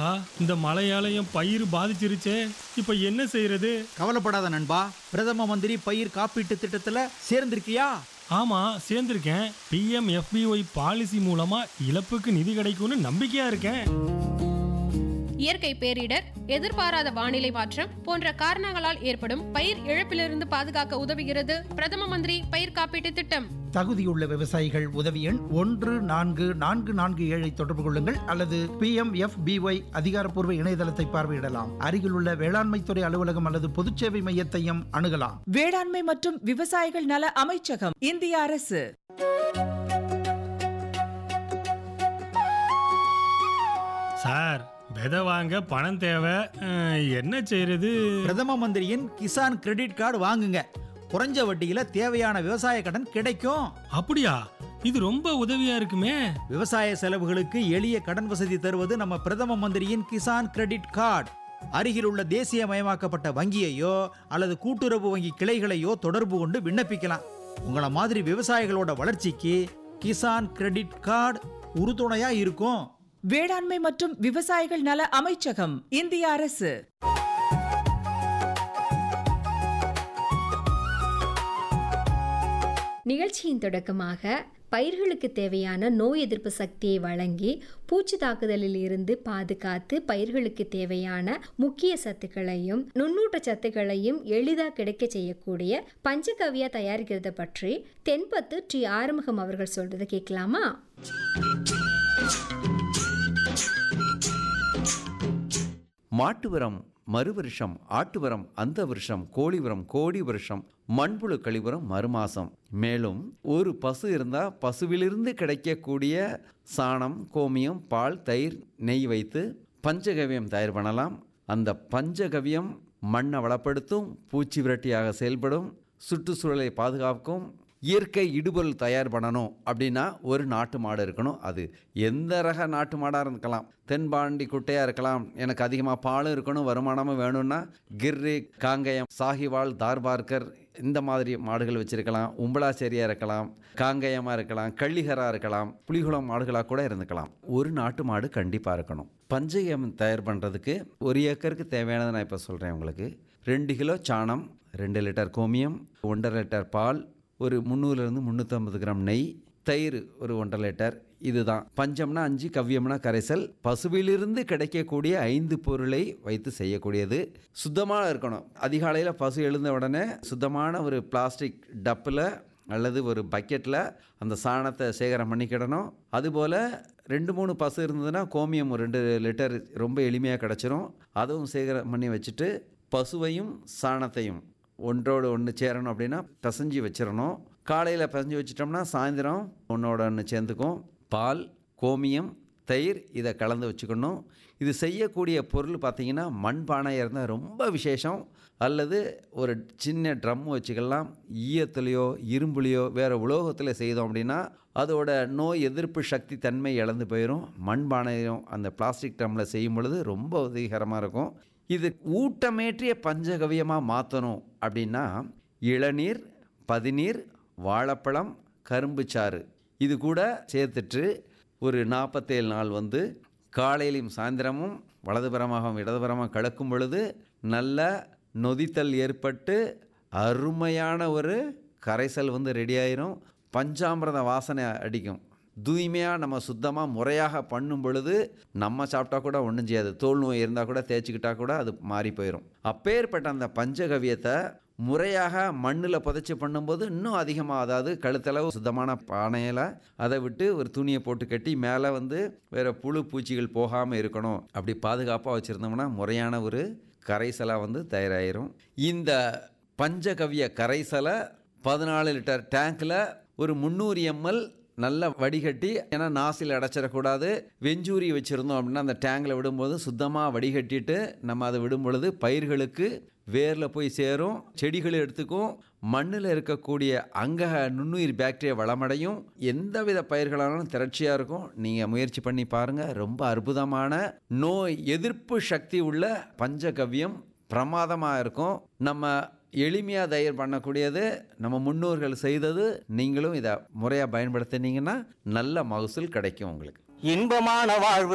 ஆஹா இந்த மழையால என் பயிர் பாதிச்சிருச்சே இப்ப என்ன செய்யறது கவலைப்படாத நண்பா பிரதம மந்திரி பயிர் காப்பீட்டு திட்டத்துல சேர்ந்திருக்கியா ஆமா சேர்ந்திருக்கேன் பிஎம் எஃபிஒய் பாலிசி மூலமா இழப்புக்கு நிதி கிடைக்கும்னு நம்பிக்கையா இருக்கேன் இயற்கை பேரிடர் எதிர்பாராத வானிலை மாற்றம் போன்ற காரணங்களால் ஏற்படும் பயிர் இழப்பிலிருந்து பாதுகாக்க உதவுகிறது பிரதம மந்திரி பயிர் காப்பீட்டு திட்டம் தகுதியுள்ள விவசாயிகள் உதவி எண் ஒன்று நான்கு நான்கு நான்கு ஏழை தொடர்பு கொள்ளுங்கள் அல்லது பி எம் எஃப் பிஒய் அதிகாரப்பூர்வ இணையதளத்தை பார்வையிடலாம் அருகிலுள்ள வேளாண்மைத்துறை அலுவலகம் அல்லது பொதுச்சேவை மையத்தையும் அணுகலாம் வேளாண்மை மற்றும் விவசாயிகள் நல அமைச்சகம் இந்திய அரசு சார் விதை வாங்க பணம் தேவை அஹ், என்ன செய்யறது பிரதம மந்திரியின் கிசான் கிரெடிட் கார்டு வாங்குங்க குறைஞ்ச வட்டியில தேவையான விவசாய கடன் கிடைக்கும் அப்படியா இது ரொம்ப உதவியா இருக்குமே விவசாய செலவுகளுக்கு எளிய கடன் வசதி தருவது நம்ம பிரதம மந்திரியின் கிசான் கிரெடிட் கார்டு அருகில் உள்ள தேசியமயமாக்கப்பட்ட வங்கியையோ அல்லது கூட்டுறவு வங்கி கிளைகளையோ தொடர்பு கொண்டு விண்ணப்பிக்கலாம் உங்கள மாதிரி விவசாயிகளோட வளர்ச்சிக்கு கிசான் கிரெடிட் கார்டு உறுதுணையா இருக்கும் வேளாண்மை மற்றும் விவசாயிகள் நல அமைச்சகம் இந்திய அரசு நிகழ்ச்சியின் தொடக்கமாக பயிர்களுக்கு தேவையான நோய் எதிர்ப்பு சக்தியை வழங்கி பூச்சி தாக்குதலில் இருந்து பாதுகாத்து பயிர்களுக்கு தேவையான முக்கிய சத்துக்களையும் நுண்ணூட்ட சத்துக்களையும் எளிதாக கிடைக்க செய்யக்கூடிய பஞ்சகவ்யா தயாரிக்கிறத பற்றி தென்பத்து டி ஆறுமுகம் அவர்கள் சொல்றதை கேட்கலாமா மாட்டு உரம் மறு வருஷம் ஆட்டு உரம் அந்த வருஷம் கோழி உரம் கோடி வருஷம் மண்புழு கழிவுரம் மறுமாசம் மேலும் ஒரு பசு இருந்தால் பசுவிலிருந்து கிடைக்கக்கூடிய சாணம் கோமியம் பால் தயிர் நெய் வைத்து பஞ்சகவியம் தயார் பண்ணலாம் அந்த பஞ்சகவியம் மண்ணை வளப்படுத்தும் பூச்சி விரட்டியாக செயல்படும் சுற்றுச்சூழலை பாதுகாக்கும் இயற்கை இடுபொருள் தயார் பண்ணணும் அப்படின்னா ஒரு நாட்டு மாடு இருக்கணும் அது எந்த ரக நாட்டு மாடாக இருக்கலாம் தென்பாண்டி குட்டையாக இருக்கலாம் எனக்கு அதிகமாக பாலும் இருக்கணும் வருமானமும் வேணும்னா கிர்ரி காங்கயம் சாகிவால் தார்பார்கர் இந்த மாதிரி மாடுகள் வச்சுருக்கலாம் உம்பளாச்சேரியாக இருக்கலாம் காங்கயமாக இருக்கலாம் கள்ளிகராக இருக்கலாம் புலிகுளம் மாடுகளாக கூட இருந்துக்கலாம் ஒரு நாட்டு மாடு கண்டிப்பாக இருக்கணும் பஞ்சகம் தயார் பண்ணுறதுக்கு ஒரு ஏக்கருக்கு தேவையானதை நான் இப்போ சொல்கிறேன் உங்களுக்கு ரெண்டு கிலோ சாணம் ரெண்டு லிட்டர் கோமியம் ஒன்றரை லிட்டர் பால் ஒரு முந்நூறுலேருந்து முந்நூற்றம்பது கிராம் நெய் தயிர் ஒரு ஒன்றரை லிட்டர் இதுதான் பஞ்சம்னா அஞ்சு கவ்யம்னா கரைசல் பசுவிலிருந்து கிடைக்கக்கூடிய ஐந்து பொருளை வைத்து செய்யக்கூடியது சுத்தமாக இருக்கணும் அதிகாலையில் பசு எழுந்த உடனே சுத்தமான ஒரு பிளாஸ்டிக் டப்பில் அல்லது ஒரு பக்கெட்டில் அந்த சாணத்தை சேகரம் பண்ணிக்கிடணும் அதுபோல் ரெண்டு மூணு பசு இருந்ததுன்னா கோமியம் ஒரு ரெண்டு லிட்டர் ரொம்ப எளிமையாக கிடச்சிரும் அதுவும் சேகரம் பண்ணி வச்சுட்டு பசுவையும் சாணத்தையும் ஒன்றோடு ஒன்று சேரணும் அப்படின்னா பிசைஞ்சு வச்சிடணும் காலையில் பிசைஞ்சு வச்சிட்டோம்னா சாயந்தரம் ஒன்றோட ஒன்று சேர்ந்துக்கும் பால் கோமியம் தயிர் இதை கலந்து வச்சுக்கணும் இது செய்யக்கூடிய பொருள் பார்த்திங்கன்னா மண்பானையாக இருந்தால் ரொம்ப விசேஷம் அல்லது ஒரு சின்ன ட்ரம் வச்சுக்கலாம் ஈயத்துலேயோ இரும்புலையோ வேறு உலோகத்தில் செய்தோம் அப்படின்னா அதோட நோய் எதிர்ப்பு சக்தி தன்மை இழந்து போயிடும் மண்பானையும் அந்த பிளாஸ்டிக் ட்ரம்மில் செய்யும் பொழுது ரொம்ப உதவிகரமாக இருக்கும் இது ஊட்டமேற்றிய பஞ்சகவியமாக மாற்றணும் அப்படின்னா இளநீர் பதிநீர் வாழைப்பழம் கரும்புச்சாறு இது கூட சேர்த்துட்டு ஒரு நாற்பத்தேழு நாள் வந்து காலையிலையும் சாயந்தரமும் வலதுபுறமாகவும் இடதுபுறமாக கலக்கும் பொழுது நல்ல நொதித்தல் ஏற்பட்டு அருமையான ஒரு கரைசல் வந்து ரெடி ஆயிரும் பஞ்சாமிரத வாசனை அடிக்கும் தூய்மையாக நம்ம சுத்தமாக முறையாக பண்ணும் பொழுது நம்ம சாப்பிட்டா கூட ஒன்றும் செய்யாது தோல் நோய் இருந்தால் கூட தேய்ச்சிக்கிட்டா கூட அது மாறி போயிடும் அப்பேற்பட்ட அந்த பஞ்சகவியத்தை முறையாக மண்ணில் புதைச்சி பண்ணும்போது இன்னும் அதிகமாக அதாவது கழுத்தளவு சுத்தமான பானையில் அதை விட்டு ஒரு துணியை போட்டு கட்டி மேலே வந்து வேறு புழு பூச்சிகள் போகாமல் இருக்கணும் அப்படி பாதுகாப்பாக வச்சுருந்தோம்னா முறையான ஒரு கரைசலாக வந்து தயாராகிரும் இந்த பஞ்சகவிய கரைசலை பதினாலு லிட்டர் டேங்க்கில் ஒரு முந்நூறு எம்எல் நல்லா வடிகட்டி ஏன்னா நாசில் அடைச்சிடக்கூடாது வெஞ்சூரி வச்சுருந்தோம் அப்படின்னா அந்த டேங்கில் விடும்போது சுத்தமாக வடிகட்டிட்டு நம்ம அதை விடும் பொழுது பயிர்களுக்கு வேரில் போய் சேரும் செடிகள் எடுத்துக்கும் மண்ணில் இருக்கக்கூடிய அங்க நுண்ணுயிர் பாக்டீரியா வளமடையும் எந்தவித பயிர்களானாலும் திரட்சியாக இருக்கும் நீங்கள் முயற்சி பண்ணி பாருங்கள் ரொம்ப அற்புதமான நோய் எதிர்ப்பு சக்தி உள்ள பஞ்சகவ்யம் பிரமாதமாக இருக்கும் நம்ம எளிமையாக தயார் பண்ணக்கூடியது நம்ம முன்னோர்கள் செய்தது நீங்களும் இதை முறையாக பயன்படுத்தினீங்கன்னா நல்ல மகசூல் கிடைக்கும் உங்களுக்கு இன்பமான வாழ்வு